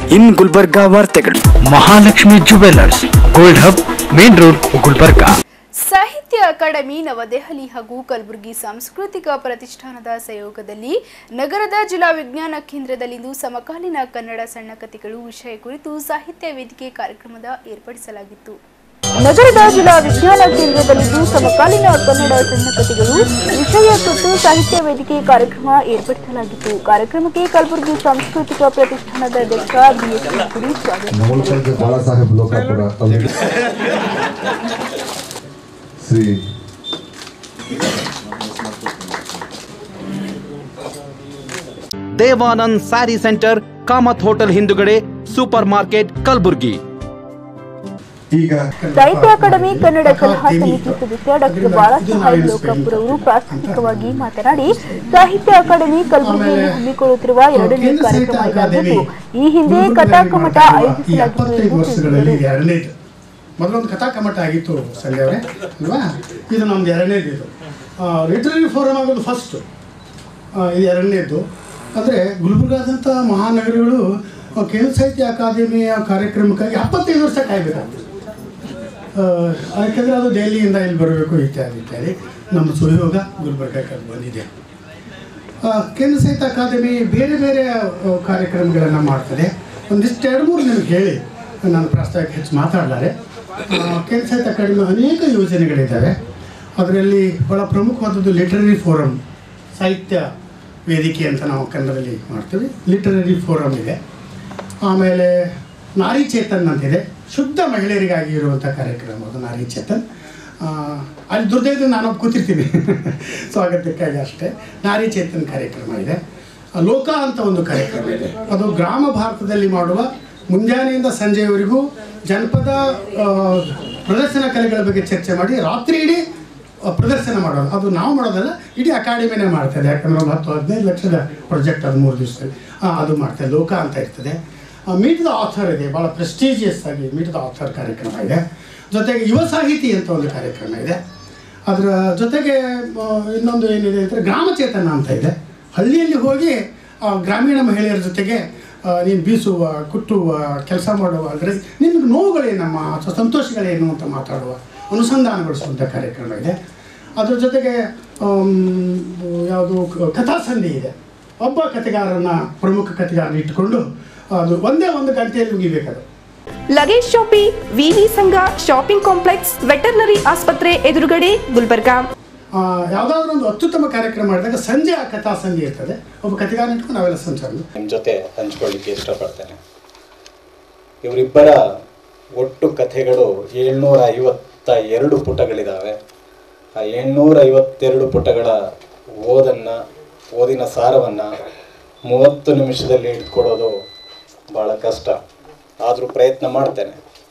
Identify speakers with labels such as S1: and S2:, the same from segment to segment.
S1: ಇನ್ ಗುಲ್ಬರ್ಗಾ ವಾರ್ತೆಗಳು
S2: Mahalakshmi jewellers gold hub main road Gulbarga
S3: Sahitya Akademi ನವದೆಹಲಿ ಹಾಗೂ ಕಲಬುರಗಿ ಸಾಂಸ್ಕೃತಿಕ ಪ್ರತಿಷ್ಠಾನದ ಸಹಯೋಗದಲ್ಲಿ ನಗರದ ಜಿಲ್ಲಾ ವಿಜ್ಞಾನ ಕೇಂದ್ರದಲ್ಲಿಂದು ಸಮಕಾಲೀನ ಕನ್ನಡ ಸಣ್ಣ ಕಥೆಗಳು ವಿಷಯ ಕುರಿತು ಸಾಹಿತ್ಯ ವೇದಿಕೆ ಕಾರ್ಯಕ್ರಮದ ಏರ್ಪಡಿಸಲಾಗಿತ್ತು ನಗರದ ಜಿಲ್ಲಾ ವಿಜ್ಞಾನ ಕೇಂದ್ರದಲ್ಲಿಂದು ಸಮಕಾಲೀನ ಕನ್ನಡ ಸಣ್ಣ ಕಥೆಗಳು ವಿಷಯ ಕುರಿತು ಸಾಹಿತ್ಯ ವೇದಿಕೆ ಕಾರ್ಯಕ್ರಮ ಏರ್ಪಡಿಸಲಾಗಿತ್ತು ಕಾರ್ಯಕ್ರಮಕ್ಕೆ ಕಲಬುರಗಿ ಸಾಂಸ್ಕೃತಿಕ ಪ್ರತಿಷ್ಠಾನದ ಅಧ್ಯಕ್ಷ ಬಿಎಸ್ ಪುರಿ ಸ್ವಾಗತ
S4: ನವಲಕಂಠ ಬಾಳಾಸಾಹೇಬ್ ಲೋಕಾಪುರ ಅವರಿಗೆ Shri
S5: Devanand saree centre Kamath hotel ಹಿಂದುಗಡೆ ಸೂಪರ್ ಮಾರ್ಕೆಟ್ ಕಲಬುರ್ಗಿ
S4: ಈಗ
S3: ಸಾಹಿತ್ಯ ಅಕಾಡೆಮಿ ಕನ್ನಡ ಸಲಹಾ ಸಮಿತಿ ಸದಸ್ಯ ಡಾಕ್ಟರ್ ಬಾಳಾಸಾಹೇಬ್ ಲೋಕಾಪುರ್ ಅವರು ಪ್ರಾಸ್ತಾವಿಕವಾಗಿ ಮಾತನಾಡಿ ಸಾಹಿತ್ಯ ಅಕಾಡೆಮಿ ಕಲಬುರಗಿಯಲ್ಲಿ ಹಮ್ಮಿಕೊಳ್ಳುತ್ತಿರುವ ಎರಡನೇ ಕಾರ್ಯಕ್ರಮ ಇದಾಗಿದ್ದು ಈ ಹಿಂದೆ ಕಥಾ ಕಮಟ
S6: ಈ
S3: ಆಯೋಜಿಸಲಾಗಿತ್ತು
S6: ಎಪ್ಪತ್ತೈದು
S3: ಎಂದು
S6: ವರ್ಷಗಳಲ್ಲಿ
S3: ತಿಳಿಸಿದರು
S6: ಎರಡನೇದು ಮೊದಲೊಂದು ಕಥಾ ಕಮಟ ಆಗಿತ್ತು ಸಂಜೆ ಅವರೇ ಅಲ್ವಾ ಇದು ನಮ್ದು ಎರಡನೇದು ಇದು ಲಿಟ್ರರಿ ಫೋರಮ್ ಆಗೋದು ಫಸ್ಟು ಇದು ಎರಡನೇದು ಅಂದರೆ ಗುಲ್ಬರ್ಗಾದಂಥ ಮಹಾನಗರಗಳು ಆ, ಕೇಂದ್ರ ಸಾಹಿತ್ಯ ಅಕಾಡೆಮಿಯ ಕಾರ್ಯಕ್ರಮಕ್ಕಾಗಿ ಎಪ್ಪತ್ತೈದು ವರ್ಷ ಕಾಯಬೇಕಾಗ್ತದೆ ಯಾಕೆಂದರೆ ಅದು ದೆಹಲಿಯಿಂದ ಇಲ್ಲಿ ಬರಬೇಕು ಇತ್ಯಾದಿ ಇತ್ಯಾದಿ ನಮ್ಮ ಸುಯೋಗ ಗುಲ್ಬರ್ಗಕ್ಕೆ ಬಂದಿದೆ ಆ, ಕೇಂದ್ರ ಸಾಹಿತ್ಯ ಅಕಾಡೆಮಿ ಬೇರೆ ಬೇರೆ ಆ, ಕಾರ್ಯಕ್ರಮಗಳನ್ನು ಮಾಡ್ತದೆ ಒಂದಿಷ್ಟು ಎರಡು ಮೂರು ನಿಮ್ಗೆ ಹೇಳಿ ನಾನು ಪ್ರಸ್ತಾವಕ್ಕೆ ಹೆಚ್ಚು ಮಾತಾಡಲಾರೆ ಆ, ಕೇಂದ್ರ ಸಾಹಿತ್ಯ ಅಕಾಡೆಮಿ ಅನೇಕ ಯೋಜನೆಗಳಿದ್ದಾವೆ ಅದರಲ್ಲಿ ಭಾಳ ಪ್ರಮುಖವಾದದ್ದು ಲಿಟರರಿ ಫೋರಮ್ ಸಾಹಿತ್ಯ ವೇದಿಕೆ ಅಂತ ನಾವು ಕನ್ನಡದಲ್ಲಿ ಮಾಡ್ತೀವಿ ಲಿಟರರಿ ಫೋರಮ್ ಇದೆ ಆಮೇಲೆ ನಾರಿ ಚೇತನ್ ಅಂತಿದೆ ಶುದ್ಧ ಮಹಿಳೆಯರಿಗಾಗಿ ಇರುವಂಥ ಕಾರ್ಯಕ್ರಮ ಅದು ನಾರಿ ಚೇತನ್ ಆ, ಅಲ್ಲಿ ದುರ್ದೈವ ನಾನು ಕೂತಿರ್ತೀನಿ ಸ್ವಾಗತಕ್ಕಾಗಿ ಅಷ್ಟೇ ನಾರಿ ಚೇತನ್ ಕಾರ್ಯಕ್ರಮ ಇದೆ ಆ, ಲೋಕ ಅಂತ ಒಂದು ಕಾರ್ಯಕ್ರಮ ಇದೆ ಅದು ಗ್ರಾಮ ಭಾರತದಲ್ಲಿ ಮಾಡುವ ಮುಂಜಾನೆಯಿಂದ ಸಂಜೆಯವರೆಗೂ ಜನಪದ ಆ, ಪ್ರದರ್ಶನ ಕಲೆಗಳ ಬಗ್ಗೆ ಚರ್ಚೆ ಮಾಡಿ ರಾತ್ರಿ ಇಡೀ ಆ, ಪ್ರದರ್ಶನ ಮಾಡೋದು ಅದು ನಾವು ಮಾಡೋದಲ್ಲ ಇಡೀ ಅಕಾಡೆಮಿನೇ ಮಾಡ್ತದೆ ಯಾಕಂದ್ರೆ ಒಂದು ಹತ್ತು ಹದಿನೈದು ಲಕ್ಷದ ಪ್ರಾಜೆಕ್ಟ್ ಅದು ಮೂರು ದಿವಸದಲ್ಲಿ ಆ, ಅದು ಮಾಡ್ತದೆ ಲೋಕ ಅಂತ ಇರ್ತದೆ ಮೀಟ್ ದ ಆಥರ್ ಇದೆ ಭಾಳ ಪ್ರೆಸ್ಟೀಜಿಯಸ್ ಆಗಿ ಮೀಟ್ ದ ಆಥರ್ ಕಾರ್ಯಕ್ರಮ ಇದೆ ಜೊತೆಗೆ ಯುವ ಸಾಹಿತಿ ಅಂತ ಒಂದು ಕಾರ್ಯಕ್ರಮ ಇದೆ ಅದರ ಜೊತೆಗೆ ಆ, ಇನ್ನೊಂದು ಏನಿದೆ ಅಂದರೆ ಗ್ರಾಮ ಚೇತನ ಅಂತ ಇದೆ ಹಳ್ಳಿಯಲ್ಲಿ ಹೋಗಿ ಆ, ಗ್ರಾಮೀಣ ಮಹಿಳೆಯರ ಜೊತೆಗೆ ಆ, ನೀನು ಬೀಸುವ ಕುಟ್ಟುವ ಕೆಲಸ ಮಾಡುವ ಅಂದರೆ ನಿನಗೆ ನೋವುಗಳೇನಮ್ಮ ಅಥವಾ ಸಂತೋಷಗಳೇನು ಅಂತ ಮಾತಾಡುವ ಅನುಸಂಧಾನಗೊಳಿಸುವಂಥ ಕಾರ್ಯಕ್ರಮ ಇದೆ ಅದ್ರ ಜೊತೆಗೆ ಯಾವುದು ಕಥಾಸಂಧಿ ಇದೆ ಒಬ್ಬ ಕಥೆಗಾರನ ಪ್ರಮುಖ ಕಥೆಗಾರನ ಇಟ್ಕೊಂಡು ಅದು ಒಂದೇ ಒಂದು ಗಂಟೆಯಲ್ಲಿ ಮುಗಿಬೇಕದು
S7: ಲಗೇಜ್ ಶಾಪಿ ವಿವಿ ಸಂಘ ಶಾಪಿಂಗ್ ಕಾಂಪ್ಲೆಕ್ಸ್ ವೆಟರ್ನರಿ ಆಸ್ಪತ್ರೆ ಎದುರುಗಡೆ ಗುಲ್ಬರ್ಗಾ
S6: ಆ, ಯಾವುದಾದ್ರೂ ಒಂದು ಅತ್ಯುತ್ತಮ ಕಾರ್ಯಕ್ರಮ ಮಾಡಿದಾಗ ಸಂಜೆ ಆ ಕಥಾಸಂಧಿ ಇರ್ತದೆ ಒಬ್ಬ ಕಥೆಗಾರನ ಇಟ್ಕೊಂಡು ನಾವೆಲ್ಲ ಸಂಚಾರ
S8: ನಿಮ್ಮ ಜೊತೆ ಹಂಚ್ಕೊಳ್ಳಿಕ್ಕೆ ಇಷ್ಟಪಡ್ತೇನೆ ಇವರಿಬ್ಬರ ಒಟ್ಟು ಕಥೆಗಳು ಏಳ್ನೂರ ಐವತ್ತ ಎರಡು ಪುಟಗಳಿದ್ದಾವೆ ಆ ಏಳ್ನೂರ ಐವತ್ತೆರಡು ಪುಟಗಳ ಓದನ್ನು ಓದಿನ ಸಾರವನ್ನು ಮೂವತ್ತು ನಿಮಿಷದಲ್ಲಿ ಇಟ್ಕೊಡೋದು ಭಾಳ ಕಷ್ಟ ಆದರೂ ಪ್ರಯತ್ನ ಮಾಡ್ತೇನೆ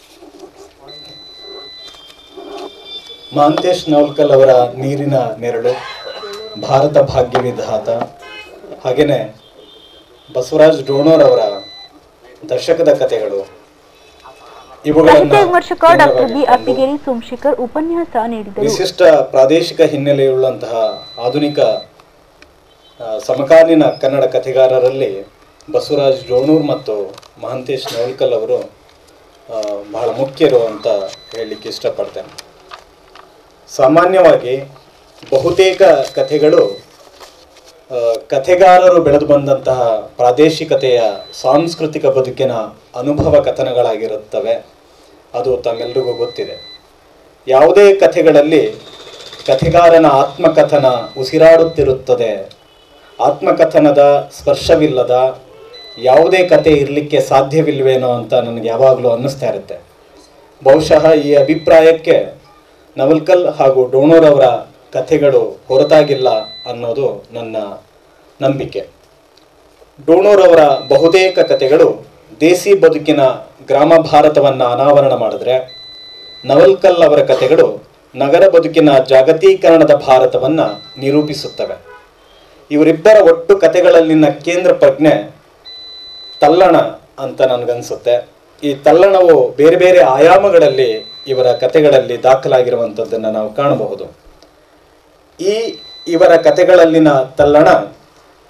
S8: ಮಹಾಂತೇಶ್ ನೌಲ್ಕಲ್ ಅವರ ನೀರಿನ ನೆರಳು ಭಾರತ ಭಾಗ್ಯ ವಿಧಾತ ಹಾಗೆಯೇ ಬಸವರಾಜ್ ಡೋಣೋರ್ ಅವರ ದಶಕದ ಕಥೆಗಳು ಇವುಗಳನ್ನು
S3: ಸಾಹಿತ್ಯ ವಿಮರ್ಶಕ ಡಾಕ್ಟರ್ ಬಿ
S8: ಕೇಂದ್ರವಾಗಿ
S3: ಅತ್ತಿಗೇರಿ ಸೋಮಶೇಖರ್ ಉಪನ್ಯಾಸ ನೀಡಿದರು
S8: ವಿಶಿಷ್ಟ ಪ್ರಾದೇಶಿಕ ಹಿನ್ನೆಲೆಯುಳ್ಳಂತಹ ಆಧುನಿಕ ಆ, ಸಮಕಾಲೀನ ಕನ್ನಡ ಕಥೆಗಾರರಲ್ಲಿ ಬಸವರಾಜ್ ಡೋಣೂರ್ ಮತ್ತು ಮಹಂತೇಶ್ ನವಲ್ಕಲ್ ಅವರು ಆ, ಬಹಳ ಮುಖ್ಯರು ಅಂತ ಹೇಳಲಿಕ್ಕೆ ಇಷ್ಟಪಡ್ತೇನೆ ಸಾಮಾನ್ಯವಾಗಿ ಬಹುತೇಕ ಕಥೆಗಳು ಆ, ಕಥೆಗಾರರು ಬೆಳೆದು ಬಂದಂತಹ ಪ್ರಾದೇಶಿಕತೆಯ ಸಾಂಸ್ಕೃತಿಕ ಬದುಕಿನ ಅನುಭವ ಕಥನಗಳಾಗಿರುತ್ತವೆ ಅದು ತಮ್ಮೆಲ್ಲರಿಗೂ ಗೊತ್ತಿದೆ ಯಾವುದೇ ಕಥೆಗಳಲ್ಲಿ ಕಥೆಗಾರನ ಆತ್ಮಕಥನ ಉಸಿರಾಡುತ್ತಿರುತ್ತದೆ ಆತ್ಮಕಥನದ ಸ್ಪರ್ಶವಿಲ್ಲದ ಯಾವುದೇ ಕತೆ ಇರಲಿಕ್ಕೆ ಸಾಧ್ಯವಿಲ್ವೇನೋ ಅಂತ ನನಗೆ ಯಾವಾಗಲೂ ಅನ್ನಿಸ್ತಾ ಇರುತ್ತೆ ಬಹುಶಃ ಈ ಅಭಿಪ್ರಾಯಕ್ಕೆ ನವಲ್ಕಲ್ ಹಾಗೂ ಡೋಣೋರ್ ಅವರ ಕಥೆಗಳು ಹೊರತಾಗಿಲ್ಲ ಅನ್ನೋದು ನನ್ನ ನಂಬಿಕೆ ಡೋಣೂರ್ ಅವರ ಬಹುತೇಕ ಕಥೆಗಳು ದೇಸಿ ಬದುಕಿನ ಗ್ರಾಮ ಭಾರತವನ್ನು ಅನಾವರಣ ಮಾಡಿದ್ರೆ ನವಲ್ಕಲ್ ಅವರ ಕಥೆಗಳು ನಗರ ಬದುಕಿನ ಜಾಗತೀಕರಣದ ಭಾರತವನ್ನು ನಿರೂಪಿಸುತ್ತವೆ ಇವರಿಬ್ಬರ ಒಟ್ಟು ಕಥೆಗಳಲ್ಲಿನ ಕೇಂದ್ರ ಪ್ರಜ್ಞೆ ತಲ್ಲಣ ಅಂತ ನನಗನ್ಸುತ್ತೆ ಈ ತಲ್ಲಣವು ಬೇರೆ ಬೇರೆ ಆಯಾಮಗಳಲ್ಲಿ ಇವರ ಕಥೆಗಳಲ್ಲಿ ದಾಖಲಾಗಿರುವಂಥದ್ದನ್ನು ನಾವು ಕಾಣಬಹುದು ಈ ಇವರ ಕಥೆಗಳಲ್ಲಿನ ತಲ್ಲಣ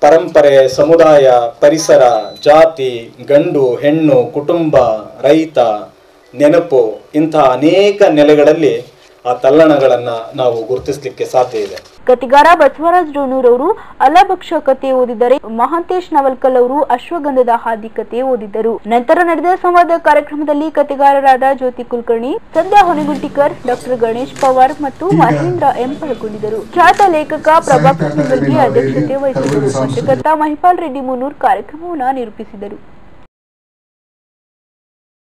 S8: ಪರಂಪರೆ ಸಮುದಾಯ ಪರಿಸರ ಜಾತಿ ಗಂಡು ಹೆಣ್ಣು ಕುಟುಂಬ ರೈತ ನೆನಪು ಇಂತಹ ಅನೇಕ ನೆಲೆಗಳಲ್ಲಿ ಆ ತಲ್ಲಣಗಳನ್ನ ನಾವು ಗುರುತಿಸಲಿಕ್ಕೆ ಸಾಧ್ಯ ಇದೆ
S1: ಕತಿಗಾರ ಬಸವರಾಜ್ ಡೋನೂರ್ ಅವರು ಅಲಭಕ್ಷ ಕತೆ ಓದಿದರೆ ಮಹಾಂತೇಶ್ ನವಲ್ಕಲ್ ಅವರು ಅಶ್ವಗಂಧದ ಹಾದಿ ಕತೆ ಓದಿದ್ದರು ನಂತರ ನಡೆದ ಸಂವಾದ ಕಾರ್ಯಕ್ರಮದಲ್ಲಿ ಕತೆಗಾರರಾದ ಜ್ಯೋತಿ ಕುಲಕರ್ಣಿ ಸಂಧ್ಯಾ ಹೊನಗುಂಟಿಕರ್ ಡಾಕ್ಟರ್ ಗಣೇಶ್ ಪವಾರ್ ಮತ್ತು ಮಹೇಂದ್ರ ಎಂ ಪಾಲ್ಗೊಂಡಿದ್ದರು ಖ್ಯಾತ ಲೇಖಕ ಪ್ರಭಾಕರ್ ನಿಂಬಲ್ಗಿ ಅಧ್ಯಕ್ಷತೆ ವಹಿಸಿದ್ದರು ಪತ್ರಕರ್ತ ಮಹಿಪಾಲ್ ರೆಡ್ಡಿ ಮುನ್ನೂರ್ ಕಾರ್ಯಕ್ರಮವನ್ನು ನಿರೂಪಿಸಿದರು